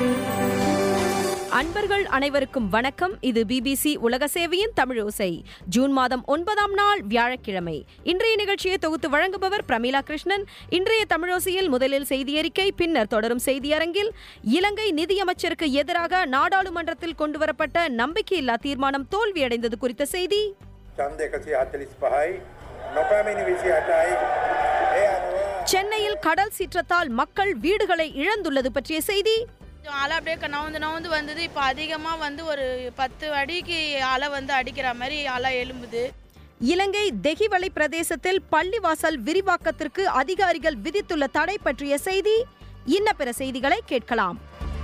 அன்பர்கள் அனைவருக்கும் வணக்கம் இது பிபிசி உலக சேவையின் தமிழோசை ஜூன் மாதம் ஒன்பதாம் நாள் வியாழக்கிழமை இன்றைய நிகழ்ச்சியை தொகுத்து வழங்குபவர் பிரமீளா கிருஷ்ணன் இன்றைய தமிழோசையில் முதலில் செய்தியறிக்கை பின்னர் தொடரும் செய்தியரங்கில் இலங்கை நிதியமைச்சருக்கு எதிராக நாடாளுமன்றத்தில் கொண்டுவரப்பட்ட நம்பிக்கையில்லா தீர்மானம் தோல்வியடைந்தது குறித்த செய்தி ඡන්ද එකසි හතලිස් පහයි නොපැමිණි විසි අටයි ඒ අනුව சென்னையில் கடல் சீற்றத்தால் மக்கள் வீடுகளை இழந்துள்ளது பற்றிய செய்தி கொஞ்சம் அலை அப்படியே க- நவுந்து நவுந்து வந்தது இப்போ அதிகமாக வந்து ஒரு பத்து அடிக்கு அலை வந்து அடிக்கிற மாதிரி அலை எழும்புது இலங்கை தெஹிவளை பிரதேசத்தில் பள்ளிவாசல் விரிவாக்கத்திற்கு அதிகாரிகள் விதித்துள்ள தடை பற்றிய செய்தி இன்ன பிற செய்திகளை கேட்கலாம்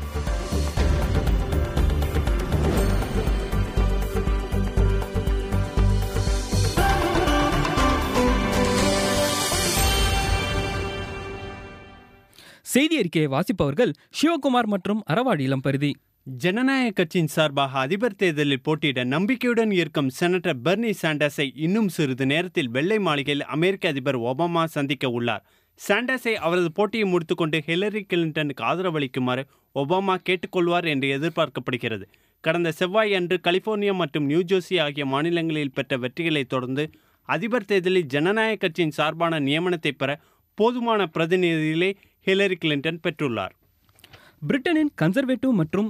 செய்தி அறிக்கையை வாசிப்பவர்கள் சிவகுமார் மற்றும் அரவாடி இளம்பருதி ஜனநாயக கட்சியின் சார்பாக அதிபர் தேர்தலில் போட்டியிட நம்பிக்கையுடன் இருக்கும் செனட்டர் பெர்னி சாண்டர்ஸை இன்னும் சிறிது நேரத்தில் வெள்ளை மாளிகையில் அமெரிக்க அதிபர் ஒபாமா சந்திக்க உள்ளார் சாண்டர்ஸை அவரது போட்டியை முடித்துக்கொண்டு ஹில்லரி கிளின்டனுக்கு ஆதரவளிக்குமாறு ஒபாமா கேட்டுக்கொள்வார் என்று எதிர்பார்க்கப்படுகிறது கடந்த செவ்வாய் அன்று கலிபோர்னியா மற்றும் நியூஜெர்சி ஆகிய மாநிலங்களில் பெற்ற வெற்றிகளைத் தொடர்ந்து அதிபர் தேர்தலில் ஜனநாயக கட்சியின் சார்பான நியமனத்தை பெற போதுமான பிரதிநிதிகளை ஹில்லரி கிளின்டன் பெற்றுள்ளார் பிரிட்டனின் கன்சர்வேட்டிவ் மற்றும்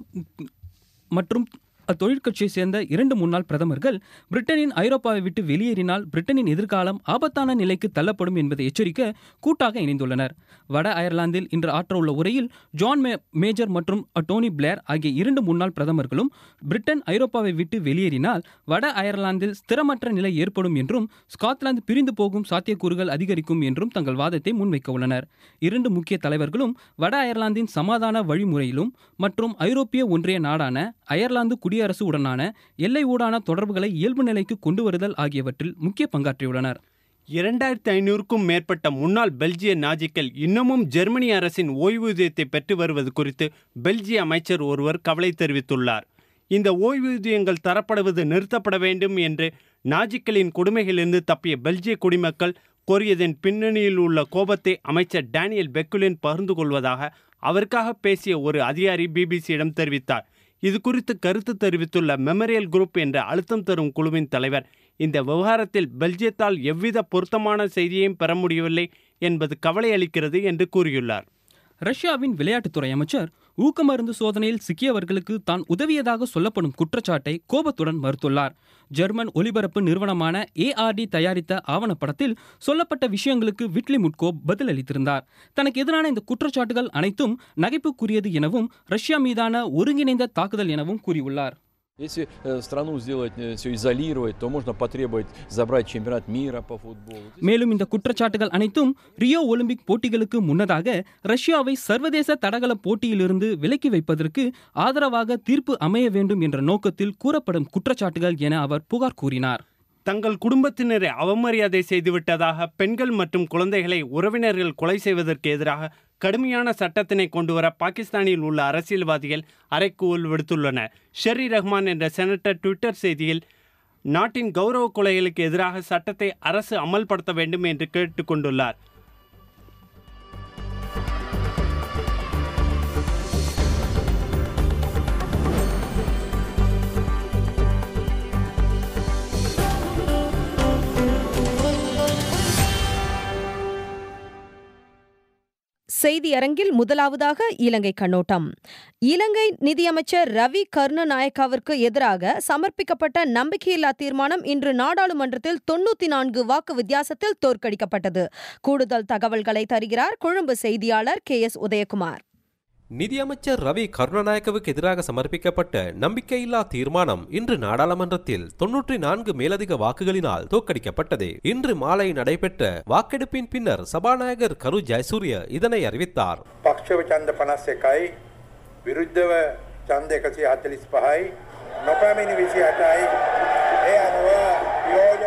மற்றும் தொழிற்கட்சியைச் சேர்ந்த இரண்டு முன்னாள் பிரதமர்கள் பிரிட்டனின் ஐரோப்பாவை விட்டு வெளியேறினால் பிரிட்டனின் எதிர்காலம் ஆபத்தான நிலைக்கு தள்ளப்படும் என்பதை எச்சரிக்க கூட்டாக இணைந்துள்ளனர் வட அயர்லாந்தில் இன்று ஆற்ற உள்ள உரையில் ஜான் மே மேஜர் மற்றும் டோனி பிளேர் ஆகிய இரண்டு முன்னாள் பிரதமர்களும் பிரிட்டன் ஐரோப்பாவை விட்டு வெளியேறினால் வட அயர்லாந்தில் ஸ்திரமற்ற நிலை ஏற்படும் என்றும் ஸ்காட்லாந்து பிரிந்து போகும் சாத்தியக்கூறுகள் அதிகரிக்கும் என்றும் தங்கள் வாதத்தை முன்வைக்க உள்ளனர் இரண்டு முக்கிய தலைவர்களும் வட அயர்லாந்தின் சமாதான வழிமுறையிலும் மற்றும் ஐரோப்பிய ஒன்றிய நாடான அயர்லாந்து குடியரசு உடனான எல்லை ஊடான தொடர்புகளை இயல்பு நிலைக்கு கொண்டு வருதல் ஆகியவற்றில் முக்கிய பங்காற்றியுள்ளனர் இரண்டாயிரத்தி ஐநூறுக்கும் மேற்பட்ட முன்னாள் பெல்ஜிய நாஜிக்கள் இன்னமும் ஜெர்மனி அரசின் ஓய்வூதியத்தை பெற்று வருவது குறித்து பெல்ஜிய அமைச்சர் ஒருவர் கவலை தெரிவித்துள்ளார் இந்த ஓய்வூதியங்கள் தரப்படுவது நிறுத்தப்பட வேண்டும் என்று நாஜிக்களின் கொடுமைகளிலிருந்து தப்பிய பெல்ஜிய குடிமக்கள் கோரியதன் பின்னணியில் உள்ள கோபத்தை அமைச்சர் டேனியல் பெக்குலின் பகிர்ந்து கொள்வதாக அவருக்காக பேசிய ஒரு அதிகாரி பிபிசியிடம் தெரிவித்தார் இது குறித்து கருத்து தெரிவித்துள்ள மெமரியல் குரூப் என்ற அழுத்தம் தரும் குழுவின் தலைவர் இந்த விவகாரத்தில் பெல்ஜியத்தால் எவ்வித பொருத்தமான செய்தியையும் பெற முடியவில்லை என்பது கவலை அளிக்கிறது என்று கூறியுள்ளார் ரஷ்யாவின் விளையாட்டுத்துறை அமைச்சர் ஊக்கமருந்து சோதனையில் சிக்கியவர்களுக்கு தான் உதவியதாக சொல்லப்படும் குற்றச்சாட்டை கோபத்துடன் மறுத்துள்ளார் ஜெர்மன் ஒலிபரப்பு நிறுவனமான ஏஆர்டி தயாரித்த ஆவணப்படத்தில் சொல்லப்பட்ட விஷயங்களுக்கு விட்லி முட்கோ பதிலளித்திருந்தார் தனக்கு எதிரான இந்த குற்றச்சாட்டுகள் அனைத்தும் நகைப்புக்குரியது எனவும் ரஷ்யா மீதான ஒருங்கிணைந்த தாக்குதல் எனவும் கூறியுள்ளார் Если э, страну сделать, все изолировать, то можно потребовать забрать чемпионат мира по футболу. Здесь மேலும் இந்த குற்றச்சாட்டுகள் அனைத்தும் ரியோ ஒலிம்பிக் போட்டிகளுக்கு முன்னதாக ரஷ்யாவை சர்வதேச தடகள போட்டியிலிருந்து விலக்கி வைப்பதற்கு ஆதரவாக தீர்ப்பு அமைய வேண்டும் என்ற நோக்கத்தில் கூறப்படும் குற்றச்சாட்டுகள் என அவர் புகார் கூறினார் தங்கள் குடும்பத்தினரை அவமரியாதை செய்துவிட்டதாக பெண்கள் மற்றும் குழந்தைகளை உறவினர்கள் கொலை செய்வதற்கு எதிராக கடுமையான சட்டத்தினை கொண்டுவர பாகிஸ்தானில் உள்ள அரசியல்வாதிகள் அறைக்கூவல் விடுத்துள்ளனர் ஷெரி ரஹ்மான் என்ற செனட்டர் ட்விட்டர் செய்தியில் நாட்டின் கௌரவ கொலைகளுக்கு எதிராக சட்டத்தை அரசு அமல்படுத்த வேண்டும் என்று கேட்டுக்கொண்டுள்ளார் செய்தி அரங்கில் முதலாவதாக இலங்கை கண்ணோட்டம் இலங்கை நிதியமைச்சர் ரவி கருணநாயக்காவிற்கு எதிராக சமர்ப்பிக்கப்பட்ட நம்பிக்கையில்லா தீர்மானம் இன்று நாடாளுமன்றத்தில் தொண்ணூத்தி நான்கு வாக்கு வித்தியாசத்தில் தோற்கடிக்கப்பட்டது கூடுதல் தகவல்களை தருகிறார் கொழும்பு செய்தியாளர் கே எஸ் உதயகுமார் நிதியமைச்சர் ரவி கருணாநாயக்கவுக்கு எதிராக சமர்ப்பிக்கப்பட்ட நம்பிக்கையில்லா தீர்மானம் இன்று நாடாளுமன்றத்தில் தொன்னூற்றி நான்கு மேலதிக வாக்குகளினால் தோற்கடிக்கப்பட்டது இன்று மாலை நடைபெற்ற வாக்கெடுப்பின் பின்னர் சபாநாயகர் கரு ஜெயசூரிய இதனை அறிவித்தார் පක්ෂව චන්ද පනස් එකයි විරුද්ධව චන්ද එකසි හතලිස් පහයි නොපැමිණි විසි අටයි ඒ අනුව යෝජ தீர்மான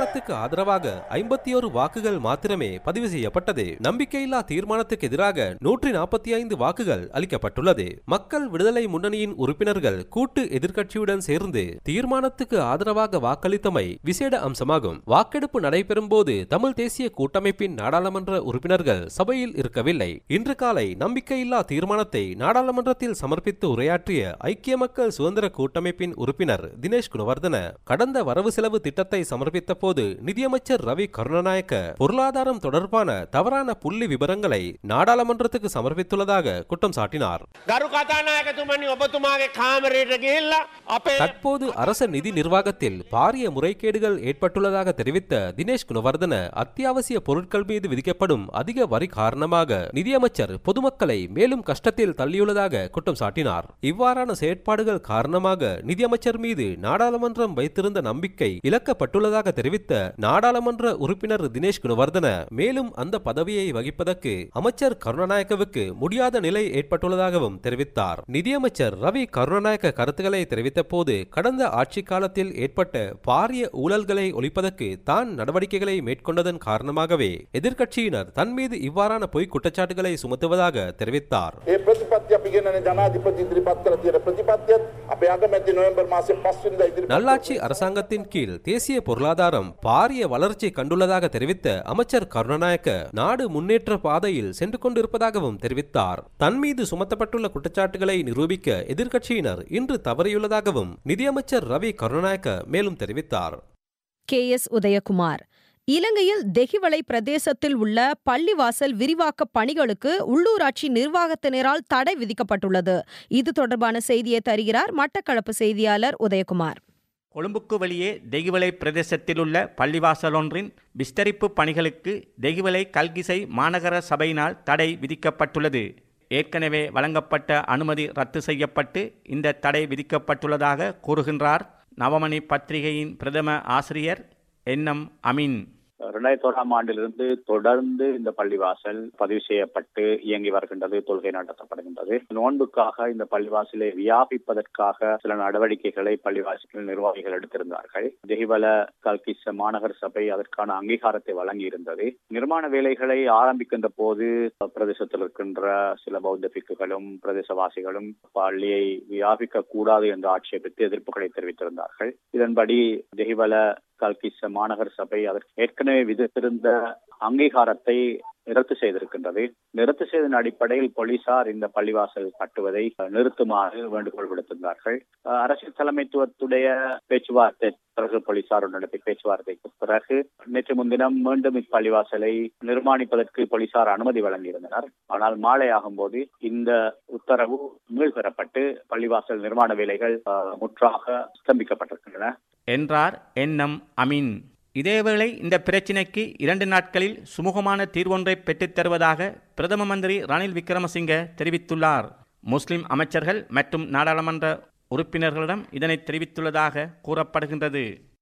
தீர்மானத்துக்கு ஆதரவாக ஐம்பத்தி ஒரு வாக்குகள் மாத்திரமே பதிவு செய்யப்பட்டது நம்பிக்கையில்லா தீர்மானத்துக்கு எதிராக நூற்றி நாற்பத்தி ஐந்து வாக்குகள் அளிக்கப்பட்டுள்ளது மக்கள் விடுதலை முன்னணியின் உறுப்பினர்கள் கூட்டு எதிர்க்கட்சியுடன் சேர்ந்து தீர்மானத்துக்கு ஆதரவாக வாக்களித்தமை விசேட அம்சமாகும் வாக்கெடுப்பு நடைபெறும் போது தமிழ் தேசிய கூட்டமைப்பின் நாடாளுமன்ற உறுப்பினர்கள் சபையில் இருக்கவில்லை இன்று காலை நம்பிக்கையில்லா தீர்மானத்தை நாடாளுமன்றத்தில் சமர்ப்பித்து உரையாற்றிய ஐக்கிய மக்கள் சுதந்திர கூட்டமைப்பின் உறுப்பினர் தினேஷ் குணவர்தன கடந்த வரவு செலவு திட்டத்தை சமர்ப்பித்த போது நிதியமைச்சர் ரவி கருணாநாயக்க பொருளாதாரம் தொடர்பான தவறான புள்ளி விவரங்களை நாடாளுமன்றத்துக்கு சமர்ப்பித்துள்ளதாக குற்றம் சாட்டினார் ගරු කතානායකතුමනි ඔබතුමාගේ කාමරයට ගිහිල්ලා අපේ தற்போது அரச நிதி நிர்வாகத்தில் பாரிய முறைகேடுகள் ஏற்பட்டுள்ளதாக தெரிவித்த தினேஷ் குணவர்தன அத்தியாவசிய பொருட்கள் மீது விதிக்கப்படும் அதிக வரி காரணமாக நிதியமைச்சர் பொதுமக்களை மேலும் கஷ்டத்தில் தள்ளியுள்ளதாக குற்றம் சாட்டினார் இவ்வாறான செயற்பாடுகள் காரணமாக நிதியமைச்சர் மீது நாடாளுமன்றம் வைத்திருந்த நம்பிக்கை இழக்கப்பட்டுள்ளதாக தெரிவித்த நாடாளுமன்ற உறுப்பினர் தினேஷ் குணவர்தன மேலும் அந்த பதவியை வகிப்பதற்கு அமைச்சர் கருணாநாயக்கவுக்கு முடியாத நிலை ஏற்பட்டுள்ளதாகவும் தெரிவித்தார் நிதியமைச்சர் ரவி கருணாநாயக்க கருத்துக்களை தெரிவித்த போது கடந்த ஆட்சி காலத்தில் ஏற்பட்ட பாரிய ஊழல்களை ஒழிப்பதற்கு தான் நடவடிக்கைகளை மேற்கொண்டதன் காரணமாகவே எதிர்க்கட்சியினர் தன் மீது இவ்வாறான பொய் குற்றச்சாட்டுகளை சுமத்துவதாக தெரிவித்தார் ඒ ප්‍රතිපත්ති අපි ගෙනන ජනාධිපති ඉදිරිපත් කළ තියෙන ප්‍රතිපත්තියත් අපේ අගමැති නොවැම්බර් මාසේ 5 වෙනිදා ඉදිරිපත් நல்லாட்சி அரசாங்கத்தின் கீழ் தேசிய பொருளாதாரம் பாரிய வளர்ச்சி கண்டுள்ளதாக தெரிவித்த அமைச்சர் கருணாநாயக்க நாடு முன்னேற்ற பாதையில் சென்று கொண்டிருப்பதாகவும் தெரிவித்தார் தன் மீது சுமத்தப்பட்டுள்ள குற்றச்சாட்டுகளை நிரூபிக்க எதிர்க்கட்சியினர் இன்று தவறியுள்ளதாகவும் நிதியமைச்சர் ரவி கருணாநாயக்க மேலும் தெரிவித்தார் கே எஸ் உதயகுமார் இலங்கையில் தெஹிவளை பிரதேசத்தில் உள்ள பள்ளிவாசல் விரிவாக்க பணிகளுக்கு உள்ளூராட்சி நிர்வாகத்தினரால் தடை விதிக்கப்பட்டுள்ளது இது தொடர்பான செய்தியை தருகிறார் மட்டக்களப்பு செய்தியாளர் உதயகுமார் கொழும்புக்கு வெளியே தெகிவலை பிரதேசத்திலுள்ள பள்ளிவாசலொன்றின் விஸ்தரிப்பு பணிகளுக்கு தெகிவலை கல்கிசை மாநகர சபையினால் தடை விதிக்கப்பட்டுள்ளது ஏற்கனவே வழங்கப்பட்ட அனுமதி ரத்து செய்யப்பட்டு இந்த தடை விதிக்கப்பட்டுள்ளதாக கூறுகின்றார் நவமணி பத்திரிகையின் பிரதம ஆசிரியர் என்எம் அமீன் இரண்டாயிரத்தி ஓராம் ஆண்டிலிருந்து தொடர்ந்து இந்த பள்ளிவாசல் பதிவு செய்யப்பட்டு இயங்கி வருகின்றது தொழுகை நடத்தப்படுகின்றது நோன்புக்காக இந்த பள்ளிவாசலை வியாபிப்பதற்காக சில நடவடிக்கைகளை பள்ளிவாசல் நிர்வாகிகள் எடுத்திருந்தார்கள் தெஹிவல கல்கிஸ் மாநகர சபை அதற்கான அங்கீகாரத்தை வழங்கி இருந்தது நிர்மாண வேலைகளை ஆரம்பிக்கின்ற போது பிரதேசத்தில் இருக்கின்ற சில பௌத்த பிக்குகளும் பிரதேசவாசிகளும் பள்ளியை வியாபிக்க கூடாது என்ற ஆட்சேபித்து எதிர்ப்புகளை தெரிவித்திருந்தார்கள் இதன்படி தெஹிவல கல்கிஸ் மாநகர சபை அதற்கு ஏற்கனவே விதித்திருந்த அங்கீகாரத்தை நிறுத்து செய்திருக்கின்றது நிறுத்து செய்ததன் அடிப்படையில் போலீசார் இந்த பள்ளிவாசல் கட்டுவதை நிறுத்துமாறு வேண்டுகோள் விடுத்திருந்தார்கள் அரசியல் தலைமைத்துவத்துடைய பேச்சுவார்த்தை பிறகு போலீசார் நடத்திய பேச்சுவார்த்தைக்கு பிறகு நேற்று முன்தினம் மீண்டும் இப்பள்ளிவாசலை நிர்மாணிப்பதற்கு போலீசார் அனுமதி வழங்கியிருந்தனர் ஆனால் மாலை ஆகும்போது இந்த உத்தரவு மீள்பெறப்பட்டு பள்ளிவாசல் நிர்மாண வேலைகள் முற்றாக ஸ்தம்பிக்கப்பட்டிருக்கின்றன என்றார் என்எம் அமீன் இதேவேளை இந்த பிரச்சினைக்கு இரண்டு நாட்களில் சுமூகமான தீர்வொன்றை பெற்றுத் தருவதாக பிரதம மந்திரி ரணில் விக்ரமசிங்க தெரிவித்துள்ளார் முஸ்லிம் அமைச்சர்கள் மற்றும் நாடாளுமன்ற உறுப்பினர்களிடம் இதனை தெரிவித்துள்ளதாக கூறப்படுகின்றது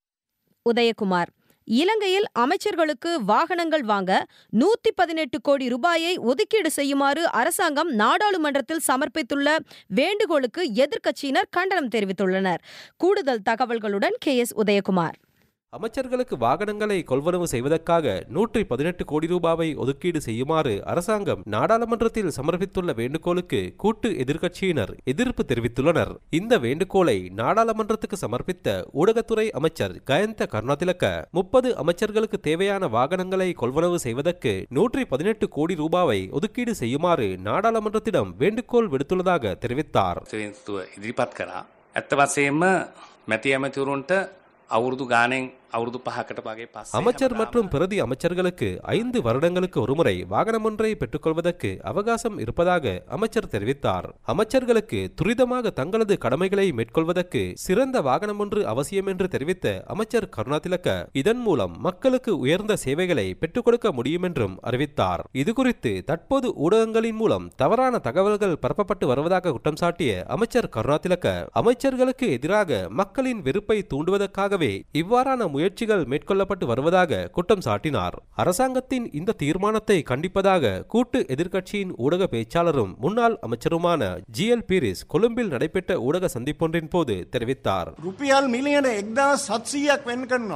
உதயகுமார் இலங்கையில் அமைச்சர்களுக்கு வாகனங்கள் வாங்க நூத்தி பதினெட்டு கோடி ரூபாயை ஒதுக்கீடு செய்யுமாறு அரசாங்கம் நாடாளுமன்றத்தில் சமர்ப்பித்துள்ள வேண்டுகோளுக்கு எதிர்க்கட்சியினர் கண்டனம் தெரிவித்துள்ளனர் கூடுதல் தகவல்களுடன் கே எஸ் உதயகுமார் அமைச்சர்களுக்கு வாகனங்களை கொள்வனவு செய்வதற்காக நூற்றி பதினெட்டு கோடி ரூபாவை ஒதுக்கீடு செய்யுமாறு அரசாங்கம் நாடாளுமன்றத்தில் சமர்ப்பித்துள்ள வேண்டுகோளுக்கு கூட்டு எதிர்க்கட்சியினர் எதிர்ப்பு தெரிவித்துள்ளனர் இந்த வேண்டுகோளை நாடாளுமன்றத்துக்கு சமர்ப்பித்த ஊடகத்துறை அமைச்சர் கயந்த கருணாதிலக்க முப்பது அமைச்சர்களுக்கு தேவையான வாகனங்களை கொள்வனவு செய்வதற்கு நூற்றி பதினெட்டு கோடி ரூபாவை ஒதுக்கீடு செய்யுமாறு நாடாளுமன்றத்திடம் வேண்டுகோள் விடுத்துள்ளதாக தெரிவித்தார் ඉදිරිපත් කරා ඇත්ත වසයෙන්ම මැති ඇමතිවරුන්ට අවුරුදු ගානෙන් අවුරුදු පහකට වගේ පස්සේ அமைச்சர் மற்றும் பிரதி அமைச்சர்களுக்கு ஐந்து வருடங்களுக்கு ஒருமுறை வாகனம் ஒன்றை பெற்றுக்கொள்வதற்கு அவகாசம் இருப்பதாக அமைச்சர் தெரிவித்தார் அமைச்சர்களுக்கு துரிதமாக தங்களது கடமைகளை மேற்கொள்வதற்கு சிறந்த வாகனம் ஒன்று அவசியம் என்று தெரிவித்த அமைச்சர் கருணாதிலக்க இதன் மூலம் மக்களுக்கு உயர்ந்த சேவைகளை பெற்றுக் கொடுக்க முடியும் என்றும் அறிவித்தார் இதுகுறித்து தற்போது ஊடகங்களின் மூலம் தவறான தகவல்கள் பரப்பப்பட்டு வருவதாக குற்றம் சாட்டிய அமைச்சர் கருணாதிலக்க அமைச்சர்களுக்கு எதிராக மக்களின் வெறுப்பை தூண்டுவதற்காகவே இவ்வாறான முயற்சிகள் மேற்கொள்ளப்பட்டு வருவதாக குற்றம் சாட்டினார் அரசாங்கத்தின் இந்த தீர்மானத்தை கண்டிப்பதாக கூட்டு எதிர்க்கட்சியின் ஊடக பேச்சாளரும் முன்னாள் அமைச்சருமான ஜி எல் பீரிஸ் கொழும்பில் நடைபெற்ற ஊடக சந்திப்பொன்றின் போது தெரிவித்தார் රුපියල් මිලියන එක්දා සත්සීයක් වෙන් කරනවා.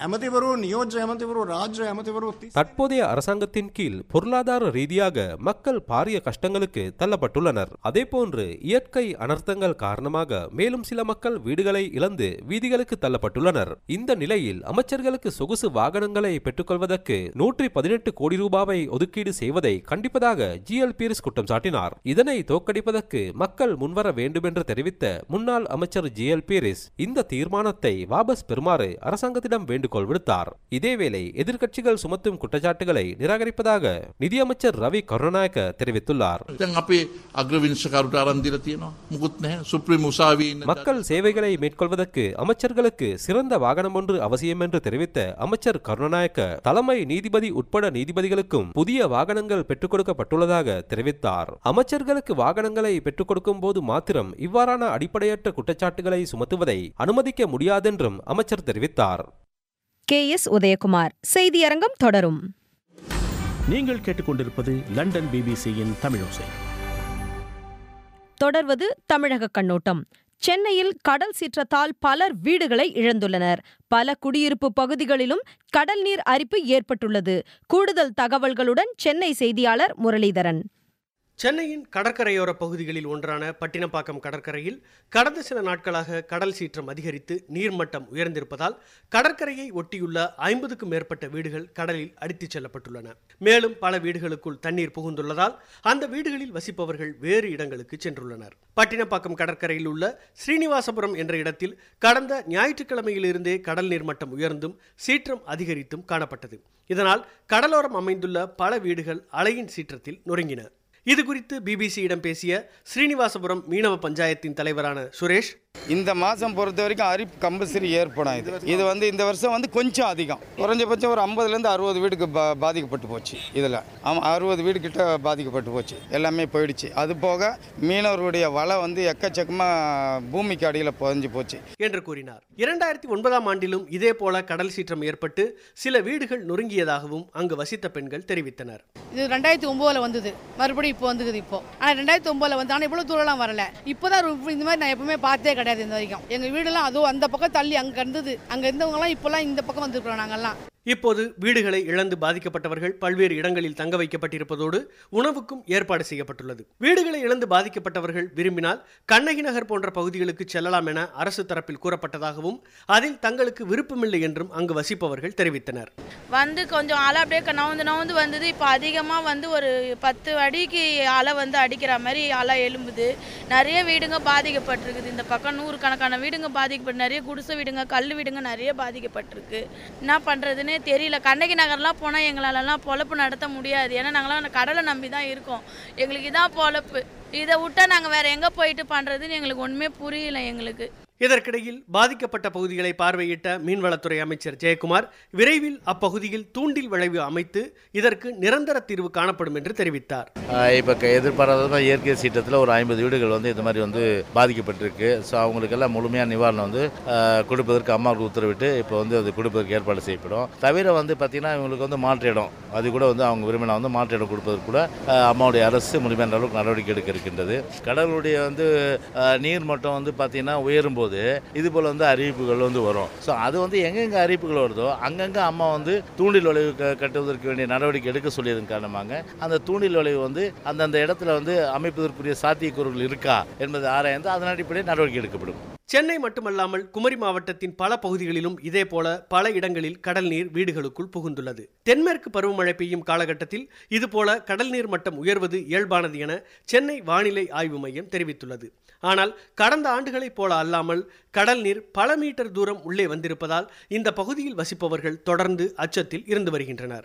ඇමතිවරු නියෝජ්‍ය ඇමතිවරු රාජ්‍ය ඇමතිවරු தற்போதைய அரசாங்கத்தின் கீழ் பொருளாதார ரீதியாக மக்கள் பாரிய கஷ்டங்களுக்கு தள்ளப்பட்டுள்ளனர் அதேபோன்று இயற்கை அனர்த்தங்கள் காரணமாக மேலும் சில மக்கள் வீடுகளை இழந்து வீதிகளுக்கு தள்ளப்பட்டுள்ளனர் இந்த நிலையில் அமைச்சர்களுக்கு சொகுசு வாகனங்களை பெற்றுக்கொள்வதற்கு நூற்றி பதினெட்டு கோடி ரூபாவை ஒதுக்கீடு செய்வதை கண்டிப்பதாக ஜிஎல் பீரிஸ் குற்றம் சாட்டினார் இதனை தோற்கடிப்பதற்கு மக்கள் முன்வர வேண்டும் என்று தெரிவித்த முன்னாள் அமைச்சர் ஜிஎல் பீரிஸ் இந்த தீர்மானத்தை வாபஸ் பெறுமாறு அரசாங்கத்திடம் வேண்டுகோள் விடுத்தார் இதேவேளை எதிர்க்கட்சிகள் சுமத்தும் குற்றச்சாட்டுகளை நிராகரிப்பதாக நிதியமைச்சர் ரவி கருணாநாயக்க தெரிவித்துள்ளார் දැන් අපේ අග්‍රවිංශකරුට අරන් දීලා තියෙනවා. මුකුත් නැහැ. සුප්‍රීම උසාවියේ ඉන්න மக்கள் சேவைகளை மேற்கொள்வதற்கு அமைச்சர்களுக்கு சிறந்த வாகனம் ஒன்று அவசியம் என்று தெரிவித்த அமைச்சர் கருணாநாயக்க தலைமை நீதிபதி உட்பட நீதிபதிகளுக்கும் புதிய வாகனங்கள் பெற்றுக் கொடுக்கப்பட்டுள்ளதாக தெரிவித்தார் அமைச்சர்களுக்கு வாகனங்களை பெற்றுக் கொடுக்கும் போது மாத்திரம் இவ்வாறான அடிப்படையற்ற குற்றச்சாட்டுகளை சுமத்துவதை அனுமதிக்க முடியாதென்றும் அமைச்சர் தெரிவித்தார் கே எஸ் உதயகுமார் செய்தியரங்கம் தொடரும் நீங்கள் கேட்டுக்கொண்டிருப்பது லண்டன் பிபிசியின் தமிழோசை தொடர்வது தமிழக கண்ணோட்டம் சென்னையில் கடல் சீற்றத்தால் பலர் வீடுகளை இழந்துள்ளனர் பல குடியிருப்பு பகுதிகளிலும் கடல் நீர் அரிப்பு ஏற்பட்டுள்ளது கூடுதல் தகவல்களுடன் சென்னை செய்தியாளர் முரளிதரன் சென்னையின் கடற்கரையோர பகுதிகளில் ஒன்றான பட்டினப்பாக்கம் கடற்கரையில் கடந்த சில நாட்களாக கடல் சீற்றம் அதிகரித்து நீர்மட்டம் உயர்ந்திருப்பதால் கடற்கரையை ஒட்டியுள்ள ஐம்பதுக்கும் மேற்பட்ட வீடுகள் கடலில் அடித்துச் செல்லப்பட்டுள்ளன மேலும் பல வீடுகளுக்குள் தண்ணீர் புகுந்துள்ளதால் அந்த வீடுகளில் வசிப்பவர்கள் வேறு இடங்களுக்கு சென்றுள்ளனர் பட்டினப்பாக்கம் கடற்கரையில் உள்ள ஸ்ரீனிவாசபுரம் என்ற இடத்தில் கடந்த ஞாயிற்றுக்கிழமையிலிருந்தே கடல் நீர்மட்டம் உயர்ந்தும் சீற்றம் அதிகரித்தும் காணப்பட்டது இதனால் கடலோரம் அமைந்துள்ள பல வீடுகள் அலையின் சீற்றத்தில் நொறுங்கின இது குறித்து பிபிசியிடம் பேசிய ஸ்ரீனிவாசபுரம் மீனவ பஞ்சாயத்தின் தலைவரான சுரேஷ் இந்த மாதம் பொறுத்த வரைக்கும் அரிப்பு கம்பல்சரி ஏற்படும் இது இது வந்து இந்த வருஷம் வந்து கொஞ்சம் அதிகம் குறைஞ்சபட்சம் ஒரு ஐம்பதுலேருந்து அறுபது வீடுக்கு பா பாதிக்கப்பட்டு போச்சு இதில் ஆமாம் அறுபது வீடு கிட்ட பாதிக்கப்பட்டு போச்சு எல்லாமே போயிடுச்சு அது போக மீனவர்களுடைய வலை வந்து எக்கச்சக்கமாக பூமிக்கு அடியில் புதஞ்சு போச்சு என்று கூறினார் இரண்டாயிரத்தி ஒன்பதாம் ஆண்டிலும் இதே போல கடல் சீற்றம் ஏற்பட்டு சில வீடுகள் நொறுங்கியதாகவும் அங்கு வசித்த பெண்கள் தெரிவித்தனர் இது ரெண்டாயிரத்தி ஒம்போதில் வந்தது மறுபடியும் இப்போ வந்துக்குது இப்போ ஆனால் ரெண்டாயிரத்தி ஒம்போதில் வந்து ஆனால் இவ்வளோ தூரம்லாம் வரல இப்போ தான் இந்த மாதிரி நான் எப்பவுமே பார்த்தே கிடையாது இந்த வரைக்கும் எங்கள் வீடெல்லாம் அதுவும் அந்த பக்கம் தள்ளி அங்கே இருந்தது அங்கே இருந்தவங்கலாம் இப்போல்லாம் இந்த பக்கம் வந்துருக்குறோம் நாங்கள்லாம் இப்போது வீடுகளை இழந்து பாதிக்கப்பட்டவர்கள் பல்வேறு இடங்களில் தங்க வைக்கப்பட்டிருப்பதோடு உணவுக்கும் ஏற்பாடு செய்யப்பட்டுள்ளது வீடுகளை இழந்து பாதிக்கப்பட்டவர்கள் விரும்பினால் கண்ணகி நகர் போன்ற பகுதிகளுக்கு செல்லலாம் என அரசு தரப்பில் கூறப்பட்டதாகவும் அதில் தங்களுக்கு விருப்பமில்லை என்றும் அங்கு வசிப்பவர்கள் தெரிவித்தனர் வந்து கொஞ்சம் அலை அப்படியே க- நவுந்து நவுந்து வந்தது இப்போ அதிகமாக வந்து ஒரு பத்து அடிக்கு அலை வந்து அடிக்கிற மாதிரி அலை எழும்புது நிறைய வீடுங்க பாதிக்கப்பட்டிருக்குது இந்த பக்கம் நூறுக்கணக்கான வீடுங்க பாதிக்கப்பட்டு நிறைய குடிசை வீடுங்க கல் வீடுங்க நிறைய பாதிக்கப்பட்டிருக்கு என்ன பண்ணுறதுன்னே தெரியல கண்ணகி நகர்லாம் போனால் எங்களாலலாம் பொழப்பு நடத்த முடியாது ஏன்னா நாங்களாம் அந்த கடலை நம்பி தான் இருக்கோம் எங்களுக்கு இதான் பொழப்பு இதை விட்டா நாங்கள் வேற எங்கே போயிட்டு பண்ணுறதுன்னு எங்களுக்கு ஒன்றுமே புரியல எங்களுக்கு இதற்கிடையில் பாதிக்கப்பட்ட பகுதிகளை பார்வையிட்ட மீன்வளத்துறை அமைச்சர் ஜெயக்குமார் விரைவில் அப்பகுதியில் தூண்டில் விளைவு அமைத்து இதற்கு நிரந்தர தீர்வு காணப்படும் என்று தெரிவித்தார் இப்போ எதிர்பாராத இயற்கை சீற்றத்தில் ஒரு ஐம்பது வீடுகள் வந்து இந்த மாதிரி வந்து பாதிக்கப்பட்டிருக்கு ஸோ அவங்களுக்கெல்லாம் முழுமையான நிவாரணம் வந்து ஆஹ், கொடுப்பதற்கு அம்மாவுக்கு உத்தரவிட்டு இப்போ வந்து அது கொடுப்பதற்கு ஏற்பாடு செய்யப்படும் தவிர வந்து பார்த்திங்கன்னா இவங்களுக்கு வந்து மாற்று இடம் அது கூட வந்து அவங்க விரும்பினா வந்து மாற்று இடம் கொடுப்பதற்கு கூட ஆஹ், அம்மாவுடைய அரசு முழுமையான அளவுக்கு நடவடிக்கை எடுக்க இருக்கின்றது கடலுடைய வந்து ஆஹ், நீர் மட்டம் வந்து பார்த்திங்கன்னா உயரும் போது இது போல் வந்து அறிவிப்புகள் வந்து வரும் ஸோ அது வந்து எங்கெங்கே அறிவிப்புகள் வருதோ அங்கங்கே அம்மா வந்து தூண்டில் வளைவு க- கட்டுவதற்கு வேண்டிய நடவடிக்கை எடுக்க சொல்லியதன் காரணமாக அந்த தூண்டில் வளைவு வந்து அந்தந்த இடத்துல வந்து அமைப்பதற்குரிய சாத்தியக்கூறுகள் இருக்கா என்பதை ஆராய்ந்து அதன் அடிப்படையில் நடவடிக்கை எடுக்கப்படும் சென்னை மட்டுமல்லாமல் குமரி மாவட்டத்தின் பல பகுதிகளிலும் இதே போல பல இடங்களில் கடல் நீர் வீடுகளுக்குள் புகுந்துள்ளது தென்மேற்கு பருவமழை பெய்யும் காலகட்டத்தில் இதுபோல கடல் நீர் மட்டம் உயர்வது இயல்பானது என சென்னை வானிலை ஆய்வு மையம் தெரிவித்துள்ளது ஆனால் கடந்த ஆண்டுகளைப் போல அல்லாமல் கடல் நீர் பல மீட்டர் தூரம் உள்ளே வந்திருப்பதால் இந்த பகுதியில் வசிப்பவர்கள் தொடர்ந்து அச்சத்தில் இருந்து வருகின்றனர்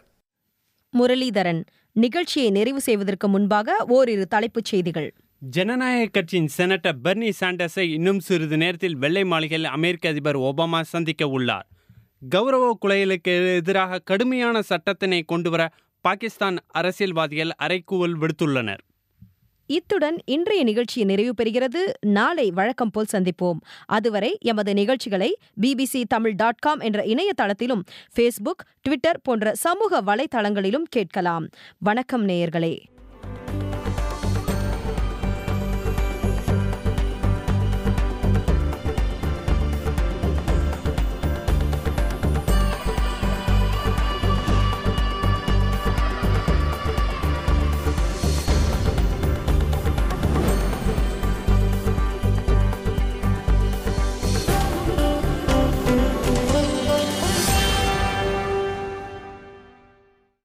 முரளிதரன் நிகழ்ச்சியை நிறைவு செய்வதற்கு முன்பாக ஓரிரு தலைப்புச் செய்திகள் ஜனநாயக கட்சியின் செனட்டர் பெர்னி சாண்டர்ஸை இன்னும் சிறிது நேரத்தில் வெள்ளை மாளிகையில் அமெரிக்க அதிபர் ஒபாமா சந்திக்க உள்ளார் கௌரவ குலைகளுக்கு எதிராக கடுமையான சட்டத்தினை கொண்டுவர பாகிஸ்தான் அரசியல்வாதிகள் அறைகூவல் விடுத்துள்ளனர் இத்துடன் இன்றைய நிகழ்ச்சி நிறைவு பெறுகிறது நாளை வழக்கம் போல் சந்திப்போம் அதுவரை எமது நிகழ்ச்சிகளை பிபிசி தமிழ் டாட் காம் என்ற இணையதளத்திலும் ஃபேஸ்புக் ட்விட்டர் போன்ற சமூக வலைதளங்களிலும் கேட்கலாம் வணக்கம் நேயர்களே